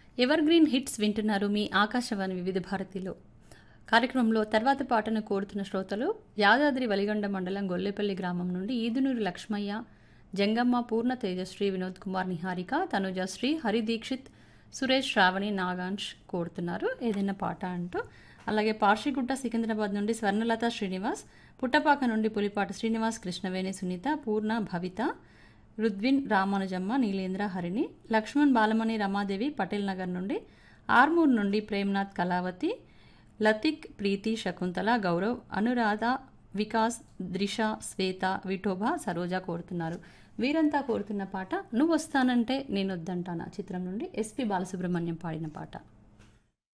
ever green hits వింటున్నారు మీ ఆకాశవాణి వివిధ భారతిలో కార్యక్రమంలో తర్వాత పాటను కోరుతున్న శ్రోతలు యాదాద్రి వలిగొండ మండలం గొల్లేపల్లి గ్రామం నుండి ఈదునూరి లక్ష్మయ్య జంగమ్మ పూర్ణ తేజశ్రీ వినోద్ కుమార్ నిహారిక తనుజశ్రీ హరి దీక్షిత్ సురేష్ శ్రావణి నాగాంష్ కోరుతున్నారు ఏదైనా పాట అంటూ అలాగే పార్షిగుట్ట సికింద్రాబాద్ నుండి స్వర్ణలత శ్రీనివాస్ పుట్టపాక నుండి పులిపాటి శ్రీనివాస్ కృష్ణవేణి సునీత పూర్ణ భవిత రుద్విన్ రామానుజమ్మ నీలేంద్ర హరిణి లక్ష్మణ్ బాలమణి రమాదేవి పటేల్ నగర్ నుండి ఆర్మూర్ నుండి ప్రేమ్నాథ్ కళావతి లతిక్ ప్రీతి శకుంతల గౌరవ్ అనురాధ వికాస్ ద్రిష శ్వేత విఠోబా సరోజ కోరుతున్నారు వీరంతా కోరుతున్న పాట నువ్వు వస్తానంటే నేను వద్దంటానా చిత్రం నుండి ఎస్పి బాలసుబ్రహ్మణ్యం పాడిన పాట